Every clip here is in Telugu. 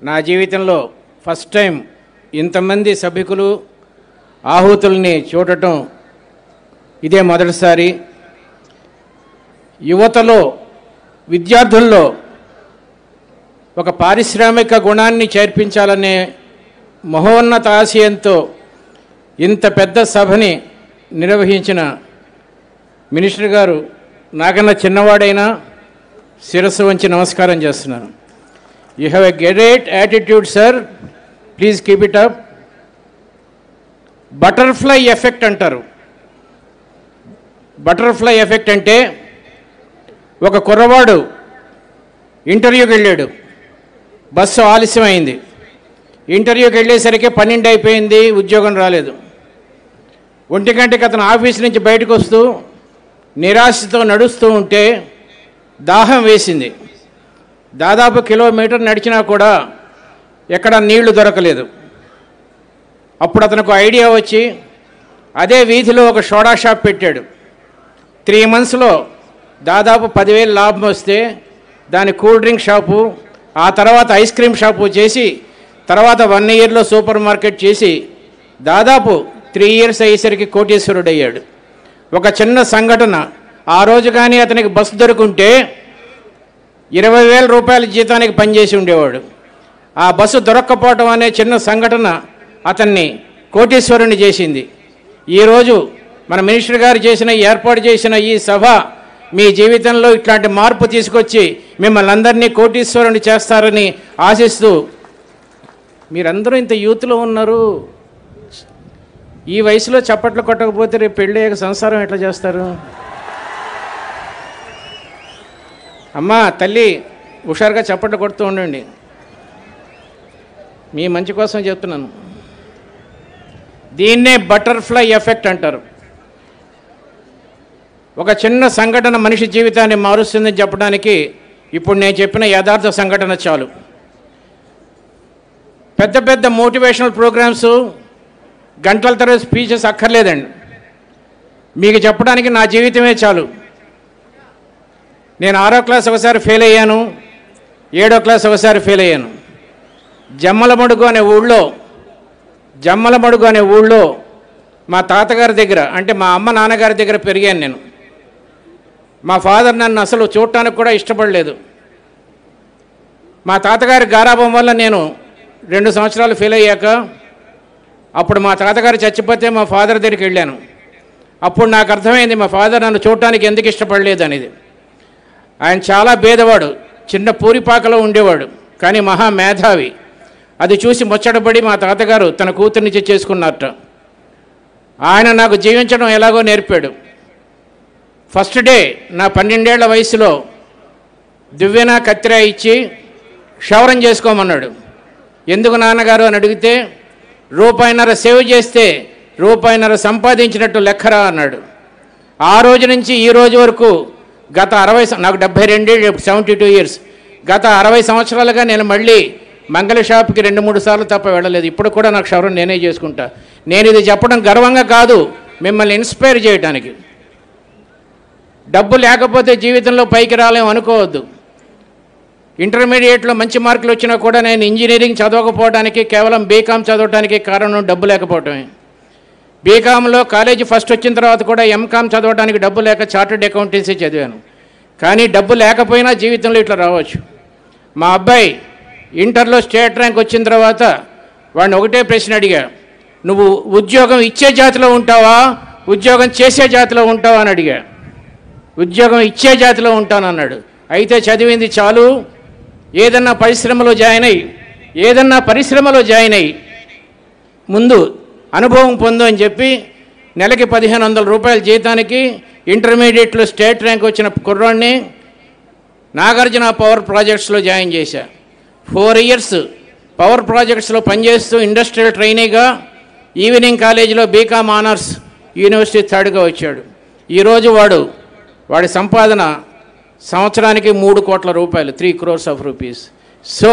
నా జీవితంలో ఫస్ట్ టైం ఇంతమంది సభికులు ఆహుతుల్ని చూడటం ఇదే మొదటిసారి యువతలో విద్యార్థుల్లో ఒక పారిశ్రామిక గుణాన్ని చేర్పించాలనే మహోన్నత ఆశయంతో ఇంత పెద్ద సభని నిర్వహించిన మినిస్టర్ గారు నాకన్నా చిన్నవాడైనా శిరస్సు వంచి నమస్కారం చేస్తున్నాను you have a great attitude sir please keep it up butterfly effect అంటారు బటర్ఫ్లై ఎఫెక్ట్ అంటే ఒక కుర్రవాడు ఇంటర్వ్యూకి వెళ్ళాడు బస్సు ఆలస్యం అయింది ఇంటర్వ్యూకి వెళ్ళేసరికి పన్నెండు అయిపోయింది ఉద్యోగం రాలేదు ఒంటి గంటకి అతను ఆఫీస్ నుంచి బయటకు వస్తూ నిరాశతో నడుస్తూ ఉంటే దాహం వేసింది దాదాపు కిలోమీటర్ నడిచినా కూడా ఎక్కడ నీళ్లు దొరకలేదు అప్పుడు అతనికి ఐడియా వచ్చి అదే వీధిలో ఒక సోడా షాప్ పెట్టాడు త్రీ మంత్స్లో దాదాపు పదివేలు లాభం వస్తే దాని కూల్ డ్రింక్ షాపు ఆ తర్వాత ఐస్ క్రీమ్ షాపు చేసి తర్వాత వన్ ఇయర్లో సూపర్ మార్కెట్ చేసి దాదాపు త్రీ ఇయర్స్ అయ్యేసరికి కోటీశ్వరుడు అయ్యాడు ఒక చిన్న సంఘటన ఆ రోజు కానీ అతనికి బస్సు దొరుకుంటే ఇరవై వేల రూపాయల జీతానికి పనిచేసి ఉండేవాడు ఆ బస్సు దొరక్కపోవడం అనే చిన్న సంఘటన అతన్ని కోటీశ్వరుని చేసింది ఈరోజు మన మినిస్టర్ గారు చేసిన ఏర్పాటు చేసిన ఈ సభ మీ జీవితంలో ఇట్లాంటి మార్పు తీసుకొచ్చి మిమ్మల్ని అందరినీ కోటీశ్వరుని చేస్తారని ఆశిస్తూ మీరందరూ ఇంత యూత్లో ఉన్నారు ఈ వయసులో చప్పట్లు కొట్టకపోతే రేపు పెళ్ళి అయ్యాక సంసారం ఎట్లా చేస్తారు అమ్మా తల్లి హుషారుగా చప్పట్లు కొడుతూ ఉండండి మీ మంచి కోసం చెప్తున్నాను దీన్నే బటర్ఫ్లై ఎఫెక్ట్ అంటారు ఒక చిన్న సంఘటన మనిషి జీవితాన్ని మారుస్తుందని చెప్పడానికి ఇప్పుడు నేను చెప్పిన యథార్థ సంఘటన చాలు పెద్ద పెద్ద మోటివేషనల్ ప్రోగ్రామ్స్ గంటల తరబడి స్పీచెస్ అక్కర్లేదండి మీకు చెప్పడానికి నా జీవితమే చాలు నేను ఆరో క్లాస్ ఒకసారి ఫెయిల్ అయ్యాను ఏడో క్లాస్ ఒకసారి ఫెయిల్ అయ్యాను జమ్మలమడుగు అనే ఊళ్ళో జమ్మలమడుగు అనే ఊళ్ళో మా తాతగారి దగ్గర అంటే మా అమ్మ నాన్నగారి దగ్గర పెరిగాను నేను మా ఫాదర్ నన్ను అసలు చూడటానికి కూడా ఇష్టపడలేదు మా తాతగారి గారాభం వల్ల నేను రెండు సంవత్సరాలు ఫెయిల్ అయ్యాక అప్పుడు మా తాతగారు చచ్చిపోతే మా ఫాదర్ దగ్గరికి వెళ్ళాను అప్పుడు నాకు అర్థమైంది మా ఫాదర్ నన్ను చూడటానికి ఎందుకు ఇష్టపడలేదు అనేది ఆయన చాలా భేదవాడు చిన్న పూరిపాకలో ఉండేవాడు కానీ మహా మేధావి అది చూసి ముచ్చటపడి మా తాతగారు తన కూతుర్నిచ్చి చేసుకున్నారట ఆయన నాకు జీవించడం ఎలాగో నేర్పాడు ఫస్ట్ డే నా పన్నెండేళ్ల వయసులో దువ్వెన కత్తిర ఇచ్చి క్షవరం చేసుకోమన్నాడు ఎందుకు నాన్నగారు అని అడిగితే రూపాయిన్నర సేవ్ చేస్తే రూపాయిన్నర సంపాదించినట్టు లెక్కరా అన్నాడు ఆ రోజు నుంచి ఈ రోజు వరకు గత అరవై సం- నాకు డెబ్బై రెండేళ్ళు సెవెంటీ టూ ఇయర్స్ గత అరవై సంవత్సరాలుగా నేను మళ్ళీ మంగళ షాప్కి రెండు మూడు సార్లు తప్ప వెళ్ళలేదు ఇప్పుడు కూడా నాకు క్షవరం నేనే చేసుకుంటా నేను ఇది చెప్పడం గర్వంగా కాదు మిమ్మల్ని ఇన్స్పైర్ చేయడానికి డబ్బు లేకపోతే జీవితంలో పైకి రాలేం అనుకోవద్దు ఇంటర్మీడియట్లో మంచి మార్కులు వచ్చినా కూడా నేను ఇంజనీరింగ్ చదవకపోవడానికి కేవలం బీకామ్ చదవడానికి కారణం డబ్బు లేకపోవటమే బీకామ్లో కాలేజీ ఫస్ట్ వచ్చిన తర్వాత కూడా ఎంకామ్ చదవడానికి డబ్బు లేక చార్టెడ్ అకౌంటెన్సీ చదివాను కానీ డబ్బు లేకపోయినా జీవితంలో ఇట్లా రావచ్చు మా అబ్బాయి ఇంటర్లో స్టేట్ ర్యాంక్ వచ్చిన తర్వాత వాడిని ఒకటే ప్రశ్న అడిగా నువ్వు ఉద్యోగం ఇచ్చే జాతిలో ఉంటావా ఉద్యోగం చేసే జాతిలో ఉంటావా అని అడిగా ఉద్యోగం ఇచ్చే జాతిలో ఉంటానన్నాడు అయితే చదివింది చాలు ఏదన్నా పరిశ్రమలో జాయిన్ అయ్యి ఏదన్నా పరిశ్రమలో జాయిన్ అయ్యి ముందు అనుభవం పొందు అని చెప్పి నెలకి పదిహేను వందల రూపాయల జీతానికి ఇంటర్మీడియట్లో స్టేట్ ర్యాంక్ వచ్చిన కుర్రాడిని నాగార్జున పవర్ ప్రాజెక్ట్స్లో జాయిన్ చేశా ఫోర్ ఇయర్స్ పవర్ ప్రాజెక్ట్స్లో పనిచేస్తూ ఇండస్ట్రియల్ ట్రైనీగా ఈవినింగ్ కాలేజీలో బీకామ్ ఆనర్స్ యూనివర్సిటీ థర్డ్గా వచ్చాడు ఈరోజు వాడు వాడి సంపాదన సంవత్సరానికి మూడు కోట్ల రూపాయలు three crores of rupees so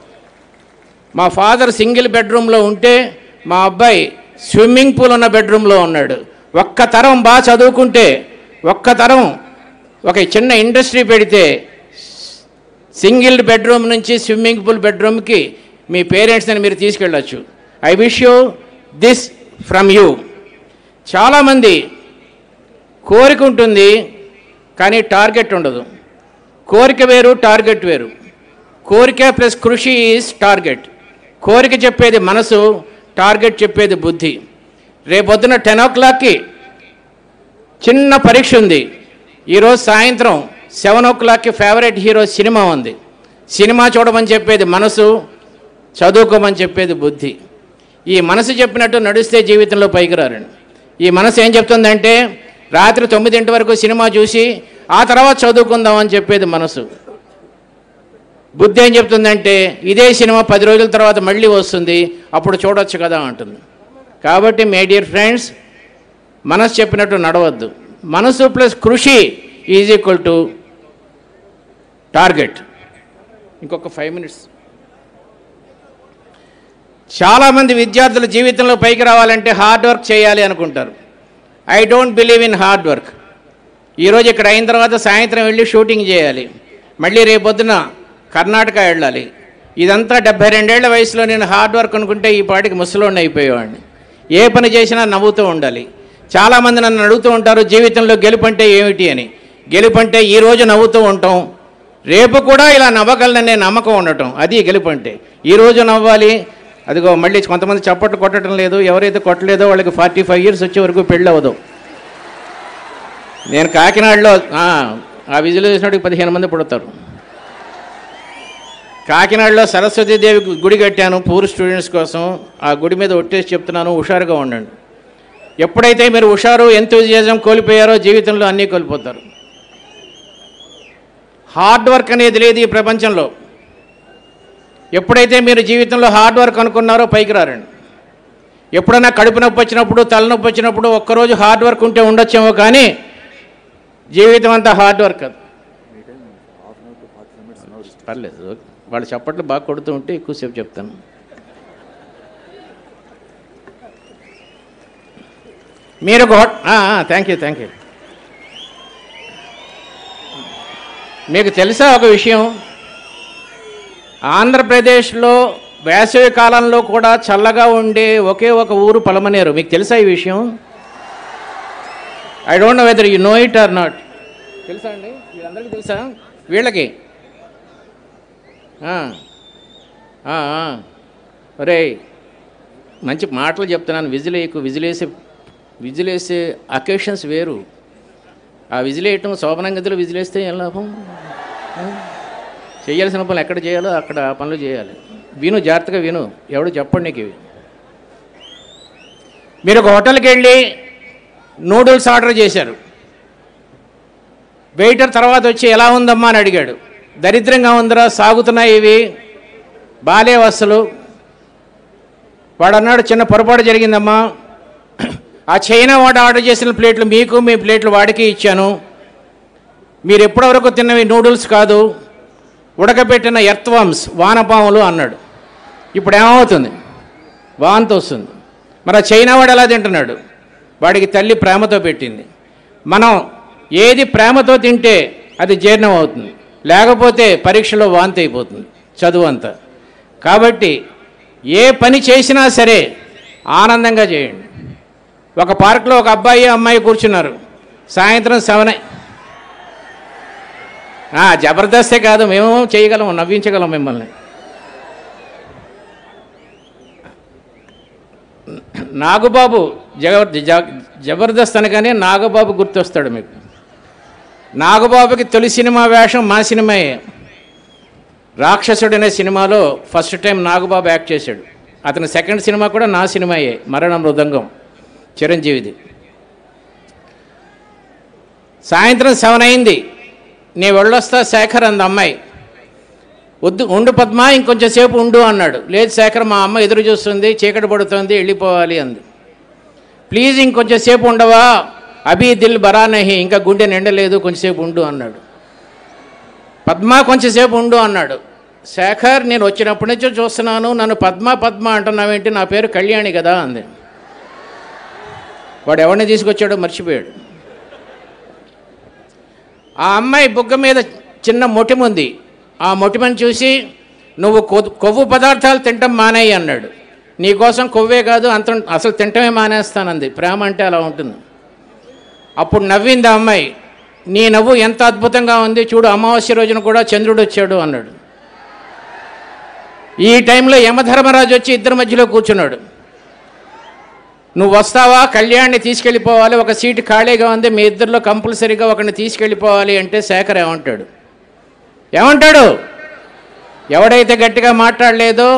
మా ఫాదర్ సింగిల్ బెడ్రూమ్లో ఉంటే మా అబ్బాయి స్విమ్మింగ్ పూల్ ఉన్న బెడ్రూమ్లో ఉన్నాడు ఒక్క తరం బాగా చదువుకుంటే ఒక్క తరం ఒక చిన్న ఇండస్ట్రీ పెడితే సింగిల్ బెడ్రూమ్ నుంచి స్విమ్మింగ్ పూల్ బెడ్రూమ్కి మీ పేరెంట్స్ని మీరు తీసుకెళ్ళొచ్చు I wish you this from you చాలామంది కోరిక ఉంటుంది కానీ టార్గెట్ ఉండదు కోరిక వేరు టార్గెట్ వేరు కోరిక ప్లస్ కృషి ఈజ్ టార్గెట్ కోరిక చెప్పేది మనసు టార్గెట్ చెప్పేది బుద్ధి రేపొద్దున టెన్ ఓ క్లాక్కి చిన్న పరీక్ష ఉంది ఈరోజు సాయంత్రం సెవెన్ ఓ క్లాక్కి ఫేవరెట్ హీరో సినిమా ఉంది సినిమా చూడమని చెప్పేది మనసు చదువుకోమని చెప్పేది బుద్ధి ఈ మనసు చెప్పినట్టు నడిస్తే జీవితంలో పైకి రారండి ఈ మనసు ఏం చెప్తుందంటే రాత్రి తొమ్మిదింటి వరకు సినిమా చూసి ఆ తర్వాత చదువుకుందాం అని చెప్పేది మనసు బుద్ధి ఏం చెప్తుందంటే ఇదే సినిమా పది రోజుల తర్వాత మళ్ళీ వస్తుంది అప్పుడు చూడొచ్చు కదా అంటుంది కాబట్టి మై డియర్ ఫ్రెండ్స్ మనసు చెప్పినట్టు నడవద్దు మనసు ప్లస్ కృషి ఈజ్ ఈక్వల్ టు టార్గెట్ ఇంకొక ఫైవ్ మినిట్స్ చాలామంది విద్యార్థులు జీవితంలో పైకి రావాలంటే హార్డ్ వర్క్ చేయాలి అనుకుంటారు I don't believe in hard work ఈరోజు ఇక్కడ అయిన తర్వాత సాయంత్రం వెళ్ళి షూటింగ్ చేయాలి మళ్ళీ రేపొద్దున కర్ణాటక వెళ్ళాలి ఇదంతా డెబ్బై రెండేళ్ల వయసులో నేను హార్డ్ వర్క్ అనుకుంటే ఈ పాటికి ముసలోడిని అయిపోయేవాడిని ఏ పని చేసినా నవ్వుతూ ఉండాలి చాలామంది నన్ను అడుగుతూ ఉంటారు జీవితంలో గెలుపంటే ఏమిటి అని గెలుపంటే ఈ రోజు నవ్వుతూ ఉంటాం రేపు కూడా ఇలా నవ్వగలననే నమ్మకం ఉండటం అది గెలుపంటే ఈ రోజు నవ్వాలి అదిగో మళ్ళీ కొంతమంది చప్పట్లు కొట్టడం లేదు ఎవరైతే కొట్టలేదో వాళ్ళకి ఫార్టీ ఫైవ్ ఇయర్స్ వచ్చే వరకు పెళ్ళి అవ్వదు నేను కాకినాడలో ఆ, ఆ విజిల్ చేసినప్పుడు పదిహేను మంది పుడతారు కాకినాడలో సరస్వతీదేవి గుడి కట్టాను పూర్ స్టూడెంట్స్ కోసం ఆ గుడి మీద ఒట్టేసి చెప్తున్నాను హుషారుగా ఉండండి ఎప్పుడైతే మీరు హుషారు ఎంతూజియాజం కోల్పోయారో జీవితంలో అన్నీ కోల్పోతారు హార్డ్ వర్క్ అనేది లేదు ఈ ప్రపంచంలో ఎప్పుడైతే మీరు జీవితంలో హార్డ్ వర్క్ అనుకున్నారో పైకి రారండి ఎప్పుడైనా కడుపు నొప్పి వచ్చినప్పుడు తలనొప్పి వచ్చినప్పుడు ఒక్కరోజు హార్డ్ వర్క్ ఉంటే ఉండొచ్చేమో కానీ జీవితం అంతా హార్డ్ వర్క్ అది పర్లేదు వాళ్ళు చప్పట్లు బాగా కొడుతూ ఉంటే ఎక్కువసేపు చెప్తాను మీరు ఒక థ్యాంక్ యూ థ్యాంక్ యూ మీకు తెలుసా ఒక విషయం ఆంధ్రప్రదేశ్లో వేసవి కాలంలో కూడా చల్లగా ఉండే ఒకే ఒక ఊరు పలమనేరు మీకు తెలుసా ఈ విషయం I don't know whether you know it or not తెలుసా అండి వీళ్ళందరికీ తెలుసా వీళ్ళకి ఆ. ఆ, ఆ. ఒరేయ్ మంచి మాటలు చెప్తున్నాను విజిలేయకు విజిలేసే విజిలేసే అకేషన్స్ వేరు ఆ విజిలేయటం శోభనంగతిలో విజిలేస్తే ఏం లాభం ఆ? చేయాల్సిన పనులు ఎక్కడ చేయాలో అక్కడ ఆ పనులు చేయాలి విను జాగ్రత్తగా విను ఎవడు చెప్పండి నీకు ఇవి మీరు ఒక హోటల్కి వెళ్ళి నూడిల్స్ ఆర్డర్ చేశారు వెయిటర్ తర్వాత వచ్చి ఎలా ఉందమ్మా అని అడిగాడు దరిద్రంగా ఉందిరా సాగుతున్నాయి ఇవి బాలే వస్తులు వాడు అన్నాడు చిన్న పొరపాటు జరిగిందమ్మా ఆ చైనా వాడు ఆర్డర్ చేసిన ప్లేట్లు మీకు మీ ప్లేట్లు వాడికి ఇచ్చాను మీరు ఎప్పటివరకు తిన్నవి నూడిల్స్ కాదు ఉడకబెట్టిన ఎర్త్వామ్స్ వానపాములు అన్నాడు ఇప్పుడు ఏమవుతుంది వాంతి వస్తుంది మరి ఆ చైనా వాడు ఎలా తింటున్నాడు వాడికి తల్లి ప్రేమతో పెట్టింది మనం ఏది ప్రేమతో తింటే అది జీర్ణం అవుతుంది లేకపోతే పరీక్షలో వాంతి అయిపోతుంది చదువు అంతా కాబట్టి ఏ పని చేసినా సరే ఆనందంగా చేయండి ఒక పార్క్లో ఒక అబ్బాయి అమ్మాయి కూర్చున్నారు సాయంత్రం సెవెన్ ఆ, జబర్దస్తే కాదు మేము చేయగలం నవ్వించగలం మిమ్మల్ని నాగబాబు జగ జ- జబర్దస్త్ అనగానే నాగబాబు గుర్తొస్తాడు మీకు నాగబాబుకి తొలి సినిమా వేషం మా సినిమాయే రాక్షసుడు అనే సినిమాలో ఫస్ట్ టైం నాగబాబు యాక్ట్ చేశాడు అతని సెకండ్ సినిమా కూడా నా సినిమాయే మరణ మృదంగం చిరంజీవిది సాయంత్రం సెవెన్ అయింది నీ వెళ్ళొస్తా శేఖర్ అంది అమ్మాయి వద్దు ఉండు పద్మ ఇంకొంచెం సేపు ఉండు అన్నాడు లేదు శేఖర్ మా అమ్మ ఎదురు చూస్తుంది చీకటి పడుతుంది వెళ్ళిపోవాలి అంది ప్లీజ్ ఇంకొంచెం సేపు ఉండవా అభి దిల్ బరా నహి ఇంకా గుండె నిండలేదు కొంచెంసేపు ఉండు అన్నాడు పద్మ కొంచెంసేపు ఉండు అన్నాడు శేఖర్ నేను వచ్చినప్పటి నుంచో చూస్తున్నాను నన్ను పద్మ పద్మ అంటున్నావేంటి నా పేరు కళ్యాణి కదా అంది వాడు ఎవరిని తీసుకొచ్చాడో మర్చిపోయాడు ఆ అమ్మాయి బుగ్గ మీద చిన్న మొటిమ ఉంది ఆ మొటిమని చూసి నువ్వు కొ- కొవ్వు పదార్థాలు తింటం మానేయి అన్నాడు నీకోసం కొవ్వే కాదు అంత అసలు తింటమే మానేస్తానంది ప్రేమ అంటే అలా ఉంటుంది అప్పుడు నవ్వింది ఆ అమ్మాయి నీ నవ్వు ఎంత అద్భుతంగా ఉంది చూడు అమావాస్య రోజున కూడా చంద్రుడు వచ్చాడు అన్నాడు ఈ టైంలో యమధర్మరాజు వచ్చి ఇద్దరి మధ్యలో కూర్చున్నాడు నువ్వు వస్తావా కళ్యాణ్ని తీసుకెళ్ళిపోవాలి ఒక సీటు ఖాళీగా ఉంది మీ ఇద్దరిలో కంపల్సరీగా ఒకరిని తీసుకెళ్ళిపోవాలి అంటే శేఖర్ ఏమంటాడు ఏమంటాడు ఎవడైతే గట్టిగా మాట్లాడలేదో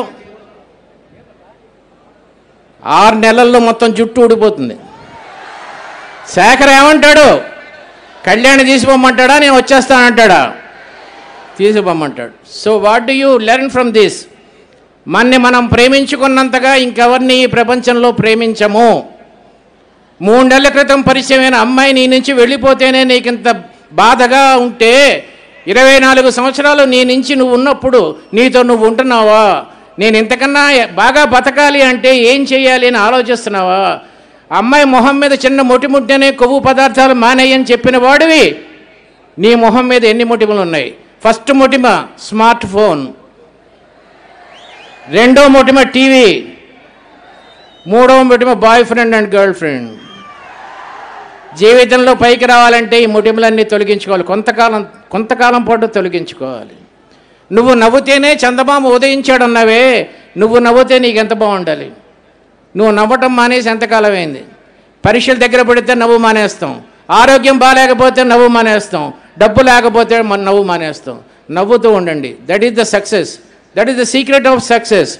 ఆరు నెలల్లో మొత్తం జుట్టు ఊడిపోతుంది శేఖర్ ఏమంటాడు కళ్యాణి తీసిపోమ్మంటాడా నేను వచ్చేస్తానంటాడా తీసిపోమ్మంటాడు so what do you learn from this మన్ని మనం ప్రేమించుకున్నంతగా ఇంకెవరిని ఈ ప్రపంచంలో ప్రేమించము మూడు నెలల క్రితం పరిచయమైన అమ్మాయి నీ నుంచి వెళ్ళిపోతేనే నీకు ఇంత బాధగా ఉంటే ఇరవై నాలుగు సంవత్సరాలు నీ నుంచి నువ్వు ఉన్నప్పుడు నీతో నువ్వు ఉంటున్నావా నేను ఇంతకన్నా బాగా బతకాలి అంటే ఏం చేయాలి అని ఆలోచిస్తున్నావా అమ్మాయి మొహం మీద చిన్న మొటిముట్టనే కొవ్వు పదార్థాలు మానేయని చెప్పిన వాడివి నీ మొహం మీద ఎన్ని మొటిమలు ఉన్నాయి ఫస్ట్ మొటిమ స్మార్ట్ ఫోన్ రెండో మొటిమ టీవీ మూడవ మొటిమ boyfriend and girlfriend జీవితంలో పైకి రావాలంటే ఈ మొటిమలన్నీ తొలగించుకోవాలి కొంతకాలం కొంతకాలం పాటు తొలగించుకోవాలి నువ్వు నవ్వుతేనే చందమామ ఉదయించాడన్నావే నువ్వు నవ్వుతే నీకు ఎంత బాగుండాలి నువ్వు నవ్వటం మానేసి ఎంతకాలం అయింది పరీక్షల దగ్గర పడితే నవ్వు మానేస్తాం ఆరోగ్యం బాగాలేకపోతే నవ్వు మానేస్తాం డబ్బు లేకపోతే మన నవ్వు మానేస్తాం నవ్వుతూ ఉండండి that is the success that is the secret of success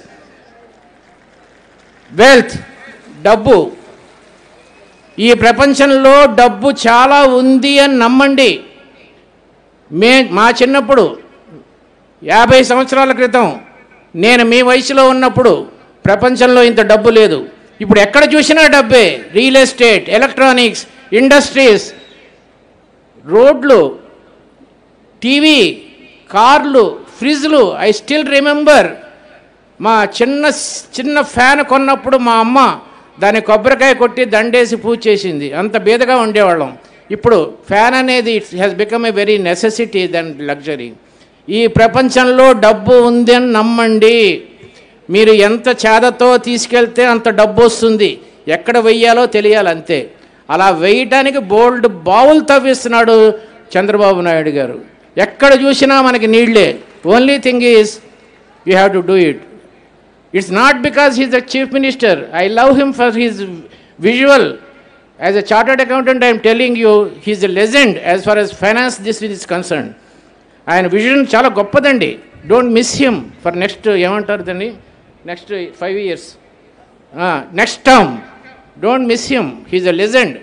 wealth డబ్బు ఈ ప్రపంచంలో డబ్బు చాలా ఉంది అని నమ్మండి మే మా చిన్నప్పుడు యాభై సంవత్సరాల క్రితం నేను మీ వయసులో ఉన్నప్పుడు ప్రపంచంలో ఇంత డబ్బు లేదు ఇప్పుడు ఎక్కడ చూసినా డబ్బే రియల్ ఎస్టేట్ ఎలక్ట్రానిక్స్ ఇండస్ట్రీస్ రోడ్లు టీవీ కార్లు ఫ్రిడ్జ్లు ఐ స్టిల్ రిమెంబర్ మా చిన్న చిన్న ఫ్యాన్ కొన్నప్పుడు మా అమ్మ దాని కొబ్బరికాయ కొట్టి దండేసి పూజ చేసింది అంత బీదగా ఉండేవాళ్ళం ఇప్పుడు ఫ్యాన్ అనేది it has become a very necessity then luxury ఈ ప్రపంచంలో డబ్బు ఉంది అని నమ్మండి మీరు ఎంత చేదతో తీసుకెళ్తే అంత డబ్బు వస్తుంది ఎక్కడ వెయ్యాలో తెలియాలి అంతే అలా వేయటానికి బోల్డ్ బావులు తవ్విస్తున్నాడు చంద్రబాబు నాయుడు గారు ఎక్కడ చూసినా మనకి నీళ్లే only thing is you have to do it it's not because he's the chief minister I love him for his visual as a chartered accountant I'm telling you he's a legend as far as finance this is concern ఆయన విజన్ చాలా గొప్పదండి don't miss him for next ఏమంటారు దాన్ని next five years next term don't miss him he's a legend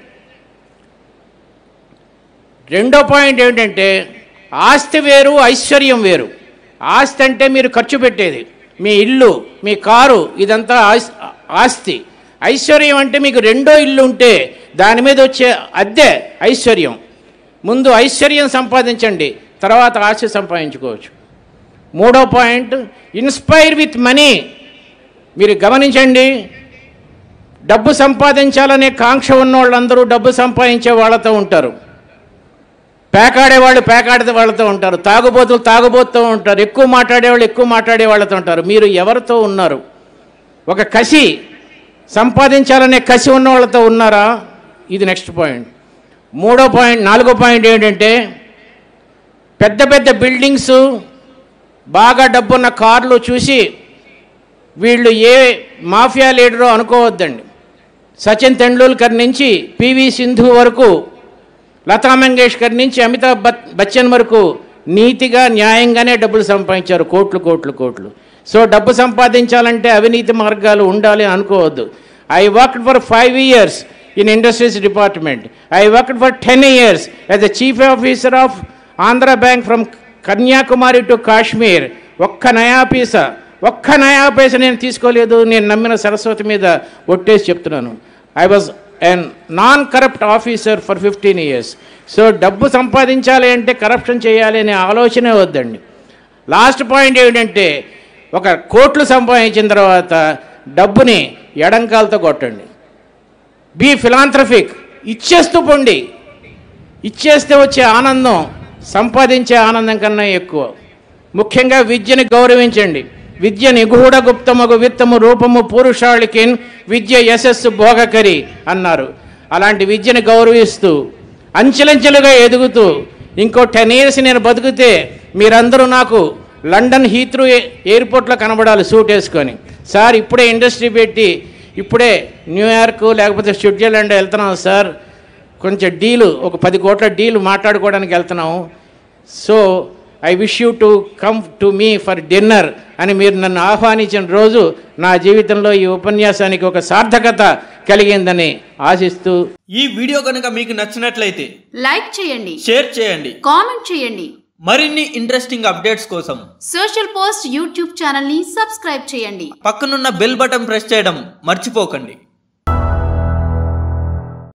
రెండో పాయింట్ ఏమిటంటే ఆస్తి వేరు ఐశ్వర్యం వేరు ఆస్తి అంటే మీరు ఖర్చు పెట్టేది మీ ఇల్లు మీ కారు ఇదంతా ఆస్- ఆస్తి ఐశ్వర్యం అంటే మీకు రెండో ఇల్లు ఉంటే దాని మీద వచ్చే అద్దె ఐశ్వర్యం ముందు ఐశ్వర్యం సంపాదించండి తర్వాత ఆస్తి సంపాదించుకోవచ్చు మూడో పాయింట్ ఇన్స్పైర్ విత్ మనీ మీరు గమనించండి డబ్బు సంపాదించాలనే కాంక్ష ఉన్న వాళ్ళందరూ డబ్బు సంపాదించే వాళ్ళతో ఉంటారు పేకాడే వాళ్ళు పేకాడే వాళ్ళతో ఉంటారు తాగుబోతులు తాగుబోతూ ఉంటారు ఎక్కువ మాట్లాడేవాళ్ళు ఎక్కువ మాట్లాడే వాళ్ళతో ఉంటారు మీరు ఎవరితో ఉన్నారు ఒక కసి సంపాదించాలనే కసి ఉన్న వాళ్ళతో ఉన్నారా ఇది నెక్స్ట్ పాయింట్ మూడో పాయింట్ నాలుగో పాయింట్ ఏంటంటే పెద్ద పెద్ద బిల్డింగ్స్ బాగా డబ్బున్న కార్లు చూసి వీళ్ళు ఏ మాఫియా లీడరో అనుకోవద్దండి సచిన్ తెండూల్కర్ నుంచి పివి సింధు వరకు లతా మంగేష్కర్ నుంచి అమితాబ్ బచ్- బచ్చన్ వరకు నీతిగా న్యాయంగానే డబ్బులు సంపాదించారు కోట్లు కోట్లు కోట్లు సో డబ్బు సంపాదించాలంటే అవినీతి మార్గాలు ఉండాలి అని అనుకోవద్దు I worked for five years in industries department I worked for ten years as the chief officer of Andhra Bank from Kanyakumari to Kashmir ఒక్క నయా పైసా ఒక్క నయా పైసా నేను తీసుకోలేదు నేను నమ్మిన సరస్వతి మీద ఒట్టేసి చెప్తున్నాను I was and non corrupt officer for fifteen years so డబ్బు సంపాదించాలి అంటే కరప్షన్ చేయాలి అనే ఆలోచనే వద్దండి లాస్ట్ పాయింట్ ఏమిటంటే ఒక కోట్లు సంపాదించిన తర్వాత డబ్బుని ఎడంకాలతో కొట్టండి బీ ఫిలాంథ్రఫిక్ ఇచ్చేస్తూ పొండి ఇచ్చేస్తే వచ్చే ఆనందం సంపాదించే ఆనందం కన్నా ఎక్కువ ముఖ్యంగా విద్యని గౌరవించండి విద్య నిగూఢ గుప్తమగు విత్తము రూపము పురుషాళికిన్ విద్య యశస్సు భోగకరి అన్నారు అలాంటి విద్యని గౌరవిస్తూ అంచెలంచెలుగా ఎదుగుతూ ఇంకో టెన్ ఇయర్స్ నేను బతికితే మీరందరూ నాకు లండన్ హీత్రూ ఏ- ఎయిర్పోర్ట్లో కనబడాలి సూట్ వేసుకొని సార్ ఇప్పుడే ఇండస్ట్రీ పెట్టి ఇప్పుడే న్యూయార్క్ లేకపోతే స్విట్జర్లాండ్ వెళ్తున్నాం సార్ కొంచెం డీలు ఒక పది కోట్ల డీలు మాట్లాడుకోవడానికి వెళ్తున్నాం so I wish you to come to me for dinner అని మీరు నన్ను ఆహ్వానించిన రోజు నా జీవితంలో ఈ ఉపన్యాసానికి ఒక సార్థకత కలిగిందని ఆశిస్తూ ఈ వీడియో కనుక మీకు నచ్చినట్లయితే లైక్ చేయండి షేర్ చేయండి కామెంట్ చేయండి మరిన్ని ఇంట్రెస్టింగ్ అప్డేట్స్ కోసం సోషల్ పోస్ట్ యూట్యూబ్ ఛానల్ ని సబ్స్క్రైబ్ చేయండి పక్కనున్న బెల్ బటన్ ప్రెస్ చేయడం మర్చిపోకండి